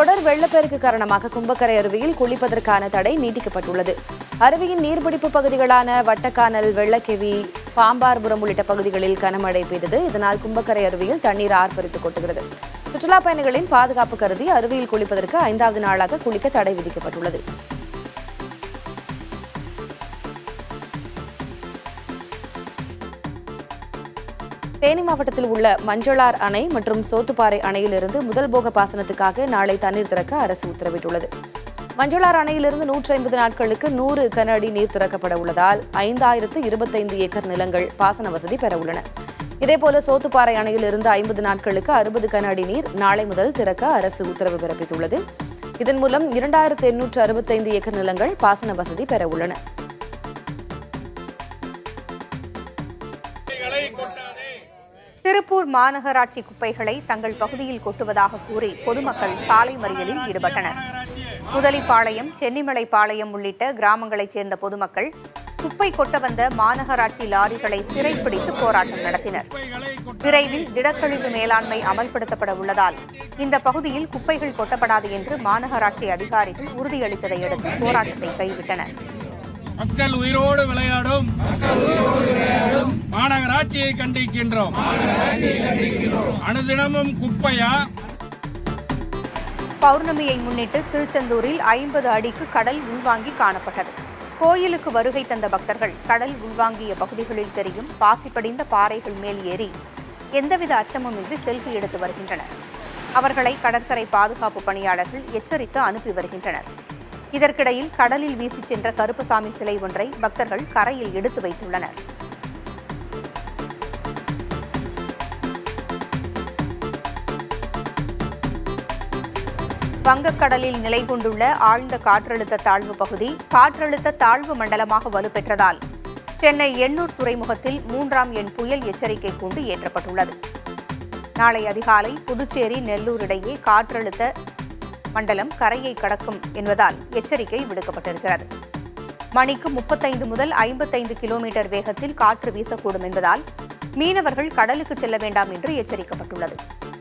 தொடர் வெள்ளப்பெருக்கு காரணமாக கும்பக்கரை அருவியில் குளிப்பதற்கான தடை நீட்டிக்கப்பட்டுள்ளது அருவியின் நீர்பிடிப்பு பகுதிகளான வட்டக்கானல் வெள்ளக்கெவி பாம்பார்புரம் உள்ளிட்ட பகுதிகளில் கனமழை பெய்தது இதனால் கும்பக்கரை அருவியில் தண்ணீர் ஆர்ப்பரித்து கொட்டுகிறது சுற்றுலா பயணிகளின் பாதுகாப்பு கருதி அருவியில் குளிப்பதற்கு ஐந்தாவது நாளாக குளிக்க தடை விதிக்கப்பட்டுள்ளது தேனி மாவட்டத்தில் உள்ள மஞ்சளார் அணை மற்றும் சோத்துப்பாறை அணையிலிருந்து முதல் போக பாசனத்துக்காக நாளை தண்ணீர் திறக்க அரசு உத்தரவிட்டுள்ளது மஞ்சளார் அணையிலிருந்து நூற்றி ஐம்பது நாட்களுக்கு நூறு கன அடி நீர் திறக்கப்பட உள்ளதால் ஐந்தாயிரத்து இருபத்தைந்து ஏக்கர் நிலங்கள் பாசன வசதி பெற உள்ளன இதேபோல சோத்துப்பாறை அணையிலிருந்து ஐம்பது நாட்களுக்கு அறுபது கன அடி நீர் நாளை முதல் திறக்க அரசு உத்தரவு பிறப்பித்துள்ளது இதன் மூலம் இரண்டாயிரத்து எண்ணூற்று அறுபத்தைந்து ஏக்கர் நிலங்கள் பாசன வசதி பெற உள்ளன திருப்பூர் மாநகராட்சி குப்பைகளை தங்கள் பகுதியில் கொட்டுவதாக கூறி பொதுமக்கள் சாலை மறியலில் ஈடுபட்டனர் முதலிப்பாளையம் சென்னிமலைப்பாளையம் உள்ளிட்ட கிராமங்களைச் சேர்ந்த பொதுமக்கள் குப்பை கொட்ட வந்த மாநகராட்சி லாரிகளை சிறைப்பிடித்து போராட்டம் நடத்தினர் விரைவில் திடக்கழிவு மேலாண்மை அமல்படுத்தப்பட உள்ளதால் இந்த பகுதியில் குப்பைகள் கொட்டப்படாது என்று மாநகராட்சி அதிகாரிகள் உறுதியளித்ததை அடுத்து போராட்டத்தை கைவிட்டனர் மக்கள் உயிரோடு விளையாடும் மாநகராட்சியை கண்டிக்கின்றோம் அனுதினமும் குப்பையா பௌர்ணமியை முன்னிட்டு திருச்செந்தூரில் ஐம்பது அடிக்கு கடல் உள்வாங்கி காணப்பட்டது கோயிலுக்கு வருகை தந்த பக்தர்கள் கடல் உள்வாங்கிய பகுதிகளில் தெரியும் பாசி படிந்த பாறைகள் மேல் ஏறி எந்தவித அச்சமும் இன்றி செல்ஃபி எடுத்து வருகின்றனர் அவர்களை கடற்கரை பாதுகாப்பு பணியாளர்கள் எச்சரித்து அனுப்பி வருகின்றனர் இதற்கிடையில் கடலில் வீசிச் சென்ற கருப்பசாமி சிலை ஒன்றை பக்தர்கள் கரையில் எடுத்து வைத்துள்ளனர் வங்கக்கடலில் நிலை கொண்டுள்ள ஆழ்ந்த காற்றழுத்த தாழ்வு பகுதி காற்றழுத்த தாழ்வு மண்டலமாக வலுப்பெற்றதால் சென்னை எண்ணூர் துறைமுகத்தில் மூன்றாம் எண் புயல் எச்சரிக்கை கூண்டு ஏற்றப்பட்டுள்ளது நாளை அதிகாலை புதுச்சேரி நெல்லூர் இடையே காற்றழுத்த மண்டலம் கரையை கடக்கும் என்பதால் எச்சரிக்கை விடுக்கப்பட்டிருக்கிறது மணிக்கு முப்பத்தைந்து முதல் ஐம்பத்தைந்து கிலோமீட்டர் வேகத்தில் காற்று வீசக்கூடும் என்பதால் மீனவர்கள் கடலுக்கு செல்ல வேண்டாம் என்று எச்சரிக்கப்பட்டுள்ளது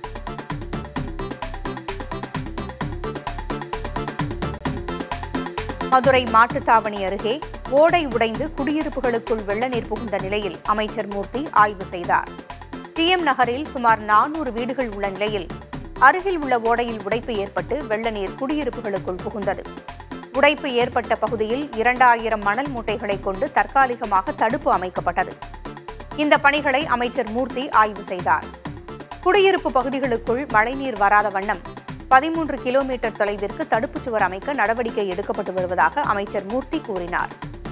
மதுரை மாட்டுத்தாவணி அருகே ஓடை உடைந்து குடியிருப்புகளுக்குள் வெள்ள நீர் புகுந்த நிலையில் அமைச்சர் மூர்த்தி ஆய்வு செய்தார் டிஎம் நகரில் சுமார் நானூறு வீடுகள் உள்ள நிலையில் அருகில் உள்ள ஓடையில் உடைப்பு ஏற்பட்டு வெள்ள நீர் குடியிருப்புகளுக்குள் புகுந்தது உடைப்பு ஏற்பட்ட பகுதியில் இரண்டாயிரம் மணல் மூட்டைகளை கொண்டு தற்காலிகமாக தடுப்பு அமைக்கப்பட்டது இந்த பணிகளை அமைச்சர் மூர்த்தி ஆய்வு செய்தார் குடியிருப்பு பகுதிகளுக்குள் மழைநீர் வராத வண்ணம் பதிமூன்று கிலோமீட்டர் தொலைவிற்கு தடுப்புச் சுவர் அமைக்க நடவடிக்கை எடுக்கப்பட்டு வருவதாக அமைச்சர் மூர்த்தி கூறினார்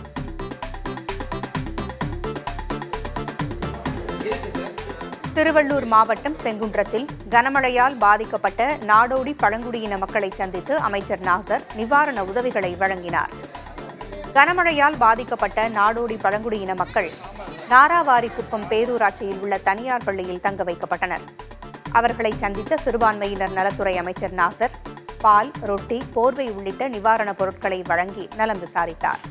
திருவள்ளூர் மாவட்டம் செங்குன்றத்தில் கனமழையால் பாதிக்கப்பட்ட நாடோடி பழங்குடியின மக்களை சந்தித்து அமைச்சர் நாசர் நிவாரண உதவிகளை வழங்கினார் கனமழையால் பாதிக்கப்பட்ட நாடோடி பழங்குடியின மக்கள் நாராவாரிக்குப்பம் பேரூராட்சியில் உள்ள தனியார் பள்ளியில் தங்க வைக்கப்பட்டனர் அவர்களை சந்தித்த சிறுபான்மையினர் நலத்துறை அமைச்சர் நாசர் பால் ரொட்டி போர்வை உள்ளிட்ட நிவாரணப் பொருட்களை வழங்கி நலம் விசாரித்தார்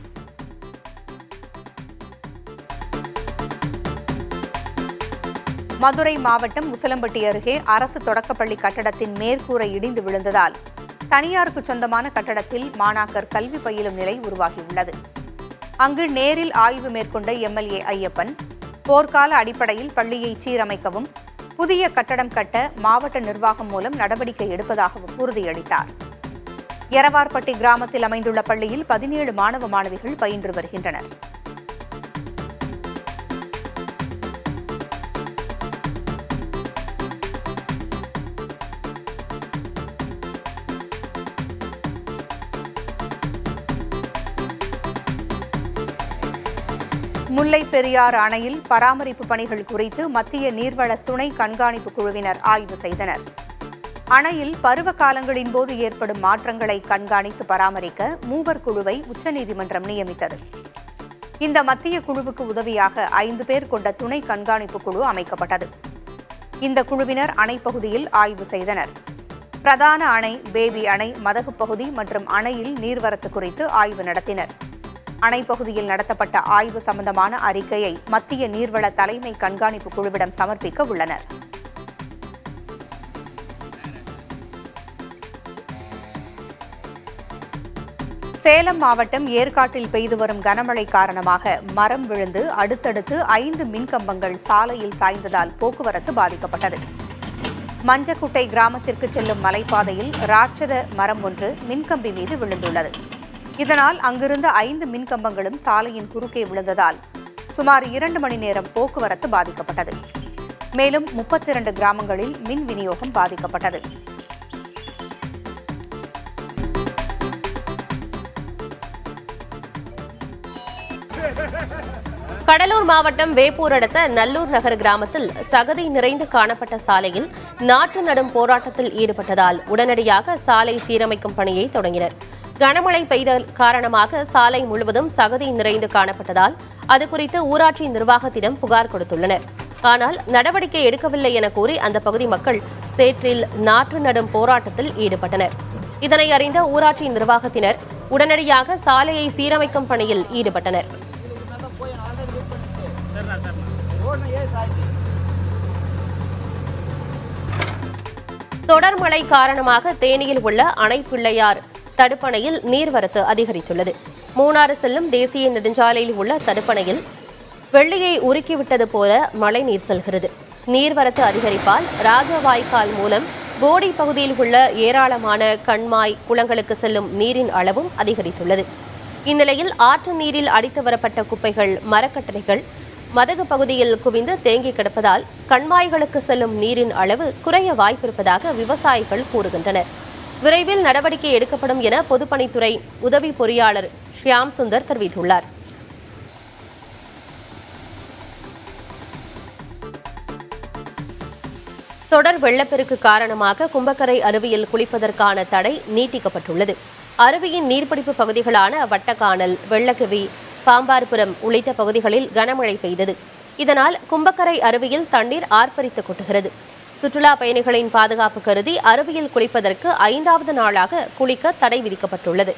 மதுரை மாவட்டம் உசிலம்பட்டி அருகே அரசு தொடக்கப்பள்ளி கட்டடத்தின் மேற்கூரை இடிந்து விழுந்ததால் தனியாருக்கு சொந்தமான கட்டடத்தில் மாணாக்கர் கல்வி பயிலும் நிலை உருவாகியுள்ளது அங்கு நேரில் ஆய்வு மேற்கொண்ட எம்எல்ஏ ஐயப்பன் போர்க்கால அடிப்படையில் பள்ளியை சீரமைக்கவும் புதிய கட்டடம் கட்ட மாவட்ட நிர்வாகம் மூலம் நடவடிக்கை எடுப்பதாகவும் உறுதியளித்தார் எரவார்பட்டி கிராமத்தில் அமைந்துள்ள பள்ளியில் பதினேழு மாணவ மாணவிகள் பயின்று வருகின்றனர் முல்லை பெரியாறு அணையில் பராமரிப்பு பணிகள் குறித்து மத்திய நீர்வள துணை கண்காணிப்பு குழுவினர் ஆய்வு செய்தனர் அணையில் பருவ காலங்களின் போது ஏற்படும் மாற்றங்களை கண்காணித்து பராமரிக்க மூவர் குழுவை உச்சநீதிமன்றம் நியமித்தது இந்த மத்திய குழுவுக்கு உதவியாக ஐந்து பேர் கொண்ட துணை கண்காணிப்பு குழு அமைக்கப்பட்டது இந்த குழுவினர் அணைப்பகுதியில் ஆய்வு செய்தனர் பிரதான அணை பேபி அணை மதகு பகுதி மற்றும் அணையில் நீர்வரத்து குறித்து ஆய்வு நடத்தினர் அணைப்பகுதியில் நடத்தப்பட்ட ஆய்வு சம்பந்தமான அறிக்கையை மத்திய நீர்வள தலைமை கண்காணிப்பு குழுவிடம் சமர்ப்பிக்க உள்ளனர் சேலம் மாவட்டம் ஏற்காட்டில் பெய்து வரும் கனமழை காரணமாக மரம் விழுந்து அடுத்தடுத்து ஐந்து மின்கம்பங்கள் சாலையில் சாய்ந்ததால் போக்குவரத்து பாதிக்கப்பட்டது மஞ்சக்குட்டை கிராமத்திற்கு செல்லும் மலைப்பாதையில் ராட்சத மரம் ஒன்று மின்கம்பி மீது விழுந்துள்ளது இதனால் அங்கிருந்த ஐந்து மின்கம்பங்களும் சாலையின் குறுக்கே விழுந்ததால் சுமார் இரண்டு மணி நேரம் போக்குவரத்து பாதிக்கப்பட்டது மேலும் முப்பத்தி இரண்டு கிராமங்களில் மின் விநியோகம் பாதிக்கப்பட்டது கடலூர் மாவட்டம் வேப்பூர் அடுத்த நல்லூர் நகர் கிராமத்தில் சகதி நிறைந்து காணப்பட்ட சாலையில் நாற்று நடும் போராட்டத்தில் ஈடுபட்டதால் உடனடியாக சாலை சீரமைக்கும் பணியை தொடங்கினர் கனமழை பெய்த காரணமாக சாலை முழுவதும் சகதி நிறைந்து காணப்பட்டதால் அது குறித்து ஊராட்சி நிர்வாகத்திடம் புகார் கொடுத்துள்ளனர் ஆனால் நடவடிக்கை எடுக்கவில்லை என கூறி அந்த பகுதி மக்கள் சேற்றில் நாற்று நடும் போராட்டத்தில் ஈடுபட்டனர் இதனை அறிந்த ஊராட்சி நிர்வாகத்தினர் உடனடியாக சாலையை சீரமைக்கும் பணியில் ஈடுபட்டனர் தொடர் மழை காரணமாக தேனியில் உள்ள அணை பிள்ளையார் தடுப்பணையில் நீர்வரத்து அதிகரித்துள்ளது மூணாறு செல்லும் தேசிய நெடுஞ்சாலையில் உள்ள தடுப்பணையில் வெள்ளியை உருக்கிவிட்டது போல மழைநீர் செல்கிறது நீர்வரத்து அதிகரிப்பால் ராஜவாய்க்கால் மூலம் போடி பகுதியில் உள்ள ஏராளமான கண்மாய் குளங்களுக்கு செல்லும் நீரின் அளவும் அதிகரித்துள்ளது இந்நிலையில் ஆற்று நீரில் அடித்து வரப்பட்ட குப்பைகள் மரக்கட்டைகள் மதகு பகுதியில் குவிந்து தேங்கி கிடப்பதால் கண்மாய்களுக்கு செல்லும் நீரின் அளவு குறைய வாய்ப்பிருப்பதாக விவசாயிகள் கூறுகின்றனர் விரைவில் நடவடிக்கை எடுக்கப்படும் என பொதுப்பணித்துறை உதவி பொறியாளர் ஷியாம் சுந்தர் தெரிவித்துள்ளார் தொடர் வெள்ளப்பெருக்கு காரணமாக கும்பக்கரை அருவியில் குளிப்பதற்கான தடை நீட்டிக்கப்பட்டுள்ளது அருவியின் நீர்பிடிப்பு பகுதிகளான வட்டக்கானல் வெள்ளக்கவி பாம்பார்புரம் உள்ளிட்ட பகுதிகளில் கனமழை பெய்தது இதனால் கும்பக்கரை அருவியில் தண்ணீர் ஆர்ப்பரித்து கொட்டுகிறது சுற்றுலா பயணிகளின் பாதுகாப்பு கருதி அருவியில் குளிப்பதற்கு ஐந்தாவது நாளாக குளிக்க தடை விதிக்கப்பட்டுள்ளது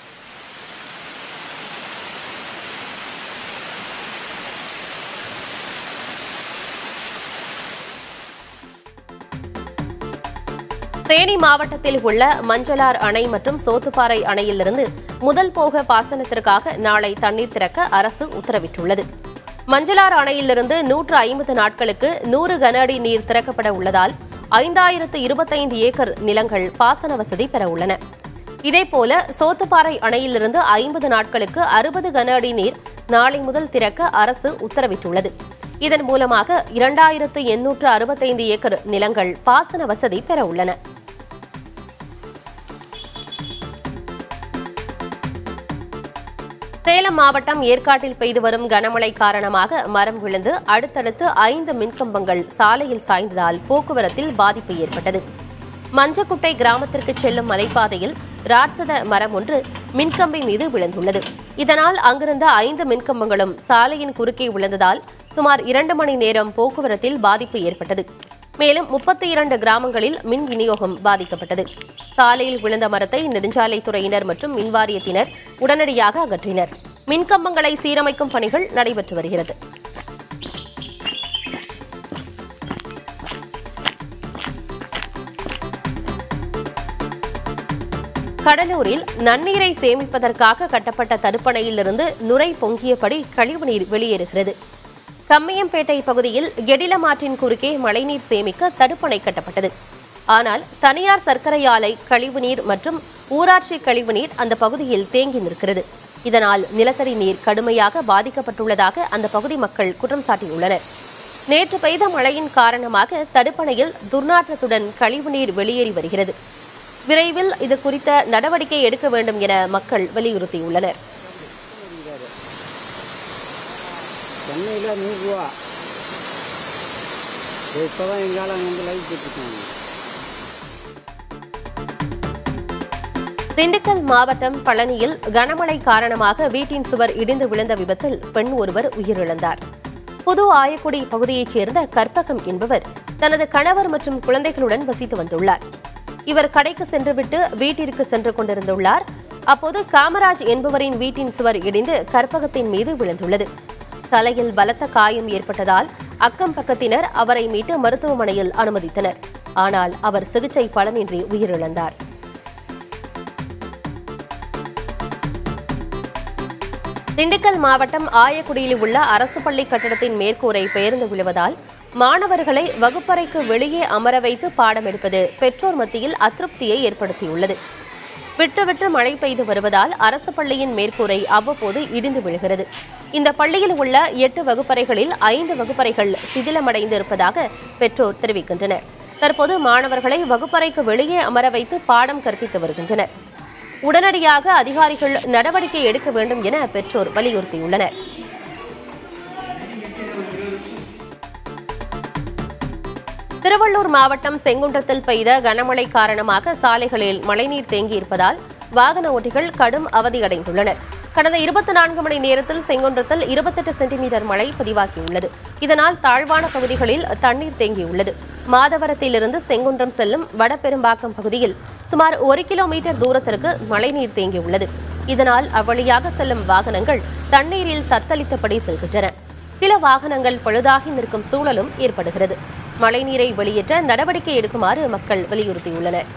தேனி மாவட்டத்தில் உள்ள மஞ்சளார் அணை மற்றும் சோத்துப்பாறை அணையிலிருந்து முதல் போக பாசனத்திற்காக நாளை தண்ணீர் திறக்க அரசு உத்தரவிட்டுள்ளது மஞ்சளார் அணையிலிருந்து நூற்று ஐம்பது நாட்களுக்கு நூறு கன அடி நீர் திறக்கப்பட உள்ளதால் ஐந்தாயிரத்து இருபத்தைந்து ஏக்கர் நிலங்கள் பாசன வசதி பெற உள்ளன இதேபோல சோத்துப்பாறை அணையிலிருந்து ஐம்பது நாட்களுக்கு அறுபது கன அடி நீர் நாளை முதல் திறக்க அரசு உத்தரவிட்டுள்ளது இதன் மூலமாக இரண்டாயிரத்து எண்ணூற்று அறுபத்தைந்து ஏக்கர் நிலங்கள் பாசன வசதி பெற உள்ளன சேலம் மாவட்டம் ஏற்காட்டில் பெய்து வரும் கனமழை காரணமாக மரம் விழுந்து அடுத்தடுத்து ஐந்து மின்கம்பங்கள் சாலையில் சாய்ந்ததால் போக்குவரத்தில் பாதிப்பு ஏற்பட்டது மஞ்சக்குட்டை கிராமத்திற்கு செல்லும் மலைப்பாதையில் ராட்சத மரம் ஒன்று மின்கம்பி மீது விழுந்துள்ளது இதனால் அங்கிருந்த ஐந்து மின்கம்பங்களும் சாலையின் குறுக்கே விழுந்ததால் சுமார் இரண்டு மணி நேரம் போக்குவரத்தில் பாதிப்பு ஏற்பட்டது மேலும் முப்பத்தி இரண்டு கிராமங்களில் மின் விநியோகம் பாதிக்கப்பட்டது சாலையில் விழுந்த மரத்தை நெடுஞ்சாலைத்துறையினர் மற்றும் மின்வாரியத்தினர் உடனடியாக அகற்றினர் மின்கம்பங்களை சீரமைக்கும் பணிகள் நடைபெற்று வருகிறது கடலூரில் நன்னீரை சேமிப்பதற்காக கட்டப்பட்ட தடுப்பணையிலிருந்து நுரை பொங்கியபடி கழிவுநீர் வெளியேறுகிறது கம்மியம்பேட்டை பகுதியில் கெடிலமாற்றின் குறுக்கே மழைநீர் சேமிக்க தடுப்பணை கட்டப்பட்டது ஆனால் தனியார் சர்க்கரை ஆலை கழிவுநீர் மற்றும் ஊராட்சி கழிவுநீர் அந்த பகுதியில் தேங்கி நிற்கிறது இதனால் நிலத்தடி நீர் கடுமையாக பாதிக்கப்பட்டுள்ளதாக அந்த பகுதி மக்கள் குற்றம் சாட்டியுள்ளனர் நேற்று பெய்த மழையின் காரணமாக தடுப்பணையில் துர்நாற்றத்துடன் கழிவுநீர் வெளியேறி வருகிறது விரைவில் இது குறித்த நடவடிக்கை எடுக்க வேண்டும் என மக்கள் வலியுறுத்தியுள்ளனர் சென்னையில் நூறுரூவா இப்போ தான் எங்கால அங்கே வந்து லைட் போட்டுருக்காங்க திண்டுக்கல் மாவட்டம் பழனியில் கனமழை காரணமாக வீட்டின் சுவர் இடிந்து விழுந்த விபத்தில் பெண் ஒருவர் உயிரிழந்தார் புது ஆயக்குடி பகுதியைச் சேர்ந்த கற்பகம் என்பவர் தனது கணவர் மற்றும் குழந்தைகளுடன் வசித்து வந்துள்ளார் இவர் கடைக்கு சென்றுவிட்டு வீட்டிற்கு சென்று கொண்டிருந்துள்ளார் அப்போது காமராஜ் என்பவரின் வீட்டின் சுவர் இடிந்து கற்பகத்தின் மீது விழுந்துள்ளது தலையில் பலத்த காயம் ஏற்பட்டதால் அக்கம் பக்கத்தினர் அவரை மீட்டு மருத்துவமனையில் அனுமதித்தனர் ஆனால் அவர் சிகிச்சை பலனின்றி உயிரிழந்தார் திண்டுக்கல் மாவட்டம் ஆயக்குடியில் உள்ள அரசு பள்ளி கட்டடத்தின் மேற்கூரை பெயர்ந்து விழுவதால் மாணவர்களை வகுப்பறைக்கு வெளியே அமர வைத்து பாடம் எடுப்பது பெற்றோர் மத்தியில் அதிருப்தியை ஏற்படுத்தியுள்ளது விட்டு விட்டு மழை பெய்து வருவதால் அரசு பள்ளியின் மேற்கூரை அவ்வப்போது இடிந்து விழுகிறது இந்த பள்ளியில் உள்ள எட்டு வகுப்பறைகளில் ஐந்து வகுப்பறைகள் சிதிலமடைந்து இருப்பதாக பெற்றோர் தெரிவிக்கின்றனர் தற்போது மாணவர்களை வகுப்பறைக்கு வெளியே அமர வைத்து பாடம் கற்பித்து வருகின்றனர் உடனடியாக அதிகாரிகள் நடவடிக்கை எடுக்க வேண்டும் என பெற்றோர் வலியுறுத்தியுள்ளனர் திருவள்ளூர் மாவட்டம் செங்குன்றத்தில் பெய்த கனமழை காரணமாக சாலைகளில் மழைநீர் தேங்கியிருப்பதால் வாகன ஓட்டிகள் கடும் அவதியடைந்துள்ளனர் கடந்த இருபத்தி நான்கு மணி நேரத்தில் செங்குன்றத்தில் இருபத்தெட்டு சென்டிமீட்டர் மழை பதிவாகியுள்ளது இதனால் தாழ்வான பகுதிகளில் தண்ணீர் தேங்கியுள்ளது மாதவரத்திலிருந்து செங்குன்றம் செல்லும் வடபெரும்பாக்கம் பகுதியில் சுமார் ஒரு கிலோமீட்டர் தூரத்திற்கு மழைநீர் தேங்கியுள்ளது இதனால் அவ்வழியாக செல்லும் வாகனங்கள் தண்ணீரில் தத்தளித்தபடி செல்கின்றன சில வாகனங்கள் பழுதாகி நிற்கும் சூழலும் ஏற்படுகிறது மழைநீரை வெளியேற்ற நடவடிக்கை எடுக்குமாறு மக்கள் வலியுறுத்தியுள்ளனர்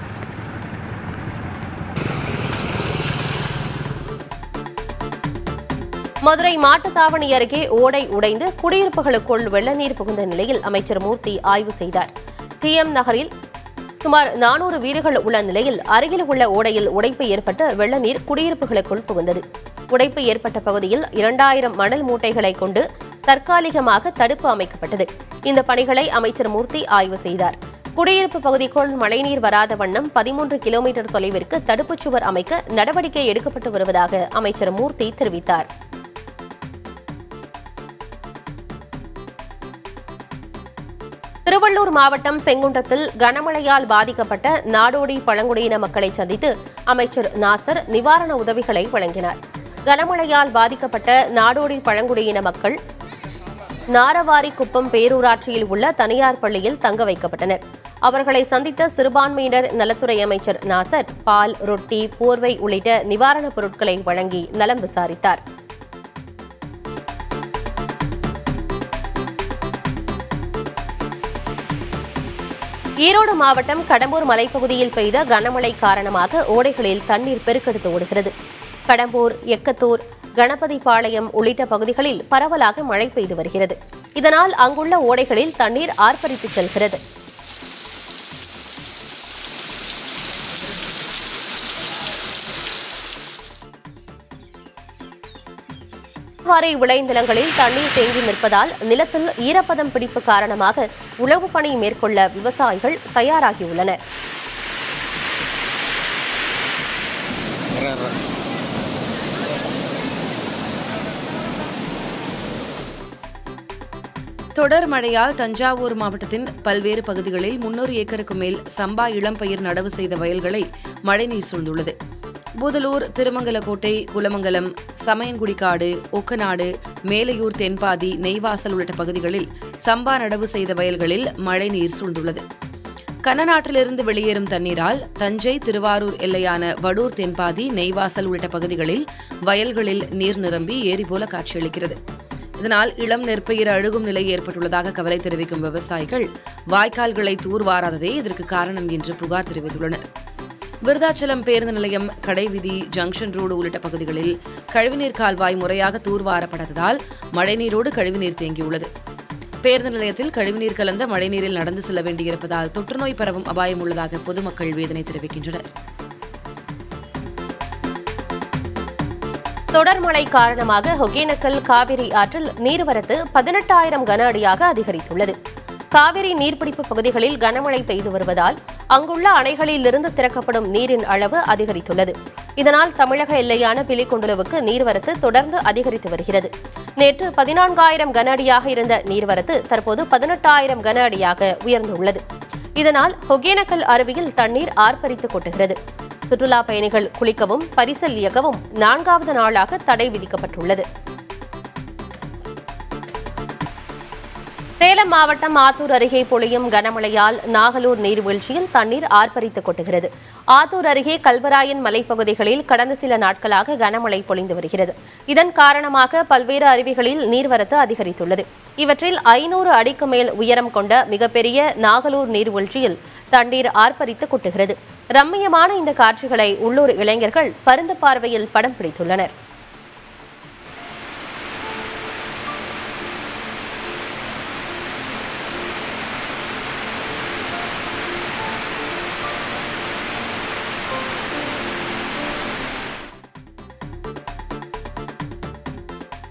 மதுரை மாட்டுத்தாவணி அருகே ஓடை உடைந்து குடியிருப்புகளுக்குள் வெள்ளநீர் புகுந்த நிலையில் அமைச்சர் மூர்த்தி ஆய்வு செய்தார் டிஎம் நகரில் சுமார் நானூறு வீடுகள் உள்ள நிலையில் அருகில் உள்ள ஓடையில் உடைப்பு ஏற்பட்டு வெள்ளநீர் குடியிருப்புகளுக்குள் புகுந்தது உடைப்பு ஏற்பட்ட பகுதியில் இரண்டாயிரம் மணல் மூட்டைகளை கொண்டு தற்காலிகமாக தடுப்பு அமைக்கப்பட்டது இந்த பணிகளை அமைச்சர் மூர்த்தி ஆய்வு செய்தார் குடியிருப்பு பகுதிக்குள் மழைநீர் வராத வண்ணம் பதிமூன்று கிலோமீட்டர் தொலைவிற்கு தடுப்புச் சுவர் அமைக்க நடவடிக்கை எடுக்கப்பட்டு வருவதாக அமைச்சர் மூர்த்தி தெரிவித்தார் திருவள்ளூர் மாவட்டம் செங்குன்றத்தில் கனமழையால் பாதிக்கப்பட்ட நாடோடி பழங்குடியின மக்களை சந்தித்து அமைச்சர் நாசர் நிவாரண உதவிகளை வழங்கினார் கனமழையால் பாதிக்கப்பட்ட நாடோடி பழங்குடியின மக்கள் நாரவாரி குப்பம் பேரூராட்சியில் உள்ள தனியார் பள்ளியில் தங்க வைக்கப்பட்டனர் அவர்களை சந்தித்த சிறுபான்மையினர் நலத்துறை அமைச்சர் நாசர் பால் ரொட்டி போர்வை உள்ளிட்ட நிவாரணப் பொருட்களை வழங்கி நலம் விசாரித்தார் ஈரோடு மாவட்டம் கடம்பூர் மலைப்பகுதியில் பெய்த கனமழை காரணமாக ஓடைகளில் தண்ணீர் பெருக்கெடுத்து ஓடுகிறது கடம்பூர் எக்கத்தூர் கணபதிபாளையம் உள்ளிட்ட பகுதிகளில் பரவலாக மழை பெய்து வருகிறது இதனால் அங்குள்ள ஓடைகளில் தண்ணீர் ஆர்ப்பரித்து செல்கிறது வாரை விளைநிலங்களில் தண்ணீர் தேங்கி நிற்பதால் நிலத்தில் ஈரப்பதம் பிடிப்பு காரணமாக உழவு பணி மேற்கொள்ள விவசாயிகள் தயாராகியுள்ளனர் தொடர் மழையால் தஞ்சாவூர் மாவட்டத்தின் பல்வேறு பகுதிகளில் முன்னூறு ஏக்கருக்கு மேல் சம்பா இளம்பயிர் நடவு செய்த வயல்களை மழைநீர் சூழ்ந்துள்ளது பூதலூர் திருமங்கலக்கோட்டை குலமங்கலம் சமயங்குடிக்காடு ஒக்கநாடு மேலையூர் தென்பாதி நெய்வாசல் உள்ளிட்ட பகுதிகளில் சம்பா நடவு செய்த வயல்களில் மழைநீர் சூழ்ந்துள்ளது கன்னநாட்டிலிருந்து வெளியேறும் தண்ணீரால் தஞ்சை திருவாரூர் எல்லையான வடூர் தென்பாதி நெய்வாசல் உள்ளிட்ட பகுதிகளில் வயல்களில் நீர் நிரம்பி ஏரி போல காட்சியளிக்கிறது இதனால் இளம் நெற்பயிர் அழுகும் நிலை ஏற்பட்டுள்ளதாக கவலை தெரிவிக்கும் விவசாயிகள் வாய்க்கால்களை தூர்வாராததே இதற்கு காரணம் என்று புகார் தெரிவித்துள்ளனர் விருதாச்சலம் பேருந்து நிலையம் கடைவீதி ஜங்ஷன் ரோடு உள்ளிட்ட பகுதிகளில் கழிவுநீர் கால்வாய் முறையாக தூர்வாரப்படாததால் மழைநீரோடு கழிவுநீர் தேங்கியுள்ளது பேருந்து நிலையத்தில் கழிவுநீர் கலந்த மழைநீரில் நடந்து செல்ல வேண்டியிருப்பதால் தொற்றுநோய் பரவும் அபாயம் உள்ளதாக பொதுமக்கள் வேதனை தெரிவிக்கின்றனர் தொடர் மழை காரணமாக ஒகேனக்கல் காவிரி ஆற்றில் நீர்வரத்து பதினெட்டாயிரம் கன அடியாக அதிகரித்துள்ளது காவிரி நீர்பிடிப்பு பகுதிகளில் கனமழை பெய்து வருவதால் அங்குள்ள அணைகளிலிருந்து திறக்கப்படும் நீரின் அளவு அதிகரித்துள்ளது இதனால் தமிழக எல்லையான பிலிகுண்டுலுவுக்கு நீர்வரத்து தொடர்ந்து அதிகரித்து வருகிறது நேற்று பதினான்காயிரம் கன அடியாக இருந்த நீர்வரத்து தற்போது பதினெட்டாயிரம் கன அடியாக உயர்ந்துள்ளது இதனால் ஒகேனக்கல் அருவியில் தண்ணீர் ஆர்ப்பரித்து கொட்டுகிறது சுற்றுலா பயணிகள் குளிக்கவும் பரிசல் இயக்கவும் நான்காவது நாளாக தடை விதிக்கப்பட்டுள்ளது சேலம் மாவட்டம் ஆத்தூர் அருகே பொழியும் கனமழையால் நாகலூர் நீர்வீழ்ச்சியில் தண்ணீர் ஆர்ப்பரித்து கொட்டுகிறது ஆத்தூர் அருகே கல்வராயன் மலைப்பகுதிகளில் கடந்த சில நாட்களாக கனமழை பொழிந்து வருகிறது இதன் காரணமாக பல்வேறு அருவிகளில் நீர்வரத்து அதிகரித்துள்ளது இவற்றில் ஐநூறு அடிக்கு மேல் உயரம் கொண்ட மிகப்பெரிய நாகலூர் நீர்வீழ்ச்சியில் தண்ணீர் ஆர்ப்பரித்து கொட்டுகிறது ரம்மியமான இந்த காட்சிகளை உள்ளூர் இளைஞர்கள் பருந்து பார்வையில் படம் பிடித்துள்ளனர்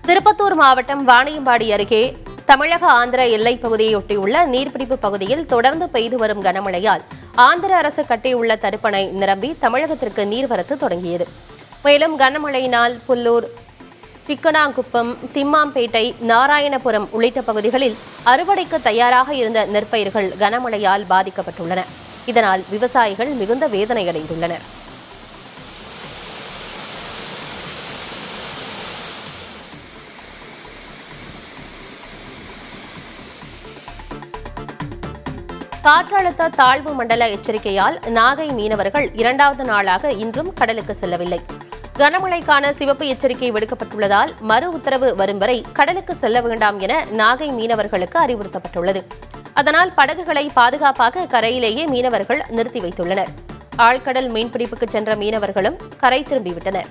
திருப்பத்தூர் மாவட்டம் வாணியம்பாடி அருகே தமிழக ஆந்திர எல்லைப் பகுதியையொட்டியுள்ள நீர்பிடிப்பு பகுதியில் தொடர்ந்து பெய்து வரும் கனமழையால் ஆந்திர அரசு கட்டியுள்ள தடுப்பணை நிரம்பி தமிழகத்திற்கு நீர்வரத்து தொடங்கியது மேலும் கனமழையினால் புல்லூர் சிக்கனாங்குப்பம் திம்மாம்பேட்டை நாராயணபுரம் உள்ளிட்ட பகுதிகளில் அறுவடைக்கு தயாராக இருந்த நெற்பயிர்கள் கனமழையால் பாதிக்கப்பட்டுள்ளன இதனால் விவசாயிகள் மிகுந்த வேதனையடைந்துள்ளனர் காற்றழுத்த தாழ்வு மண்டல எச்சரிக்கையால் நாகை மீனவர்கள் இரண்டாவது நாளாக இன்றும் கடலுக்கு செல்லவில்லை கனமழைக்கான சிவப்பு எச்சரிக்கை விடுக்கப்பட்டுள்ளதால் மறு உத்தரவு வரும் வரை கடலுக்கு செல்ல வேண்டாம் என நாகை மீனவர்களுக்கு அறிவுறுத்தப்பட்டுள்ளது அதனால் படகுகளை பாதுகாப்பாக கரையிலேயே மீனவர்கள் நிறுத்தி வைத்துள்ளனர் ஆழ்கடல் மீன்பிடிப்புக்கு சென்ற மீனவர்களும் கரை திரும்பிவிட்டனர்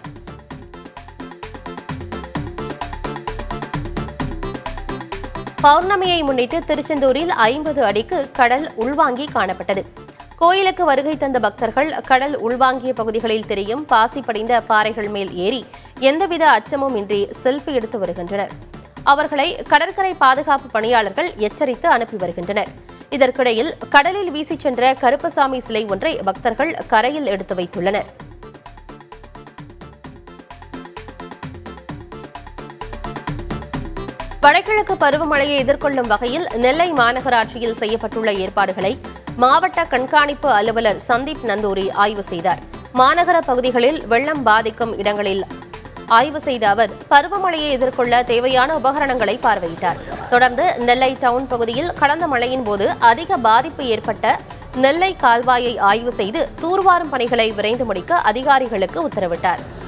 பௌர்ணமியை முன்னிட்டு திருச்செந்தூரில் ஐம்பது அடிக்கு கடல் உள்வாங்கி காணப்பட்டது கோயிலுக்கு வருகை தந்த பக்தர்கள் கடல் உள்வாங்கிய பகுதிகளில் தெரியும் பாசி படிந்த பாறைகள் மேல் ஏறி எந்தவித அச்சமும் இன்றி செல்ஃபி எடுத்து வருகின்றனர் அவர்களை கடற்கரை பாதுகாப்பு பணியாளர்கள் எச்சரித்து அனுப்பி வருகின்றனர் இதற்கிடையில் கடலில் வீசிச் சென்ற கருப்பசாமி சிலை ஒன்றை பக்தர்கள் கரையில் எடுத்து வைத்துள்ளனர் வடகிழக்கு பருவமழையை எதிர்கொள்ளும் வகையில் நெல்லை மாநகராட்சியில் செய்யப்பட்டுள்ள ஏற்பாடுகளை மாவட்ட கண்காணிப்பு அலுவலர் சந்தீப் நந்தூரி ஆய்வு செய்தார் மாநகர பகுதிகளில் வெள்ளம் பாதிக்கும் இடங்களில் ஆய்வு செய்த அவர் பருவமழையை எதிர்கொள்ள தேவையான உபகரணங்களை பார்வையிட்டார் தொடர்ந்து நெல்லை டவுன் பகுதியில் கடந்த மழையின் போது அதிக பாதிப்பு ஏற்பட்ட நெல்லை கால்வாயை ஆய்வு செய்து தூர்வாரும் பணிகளை விரைந்து முடிக்க அதிகாரிகளுக்கு உத்தரவிட்டார்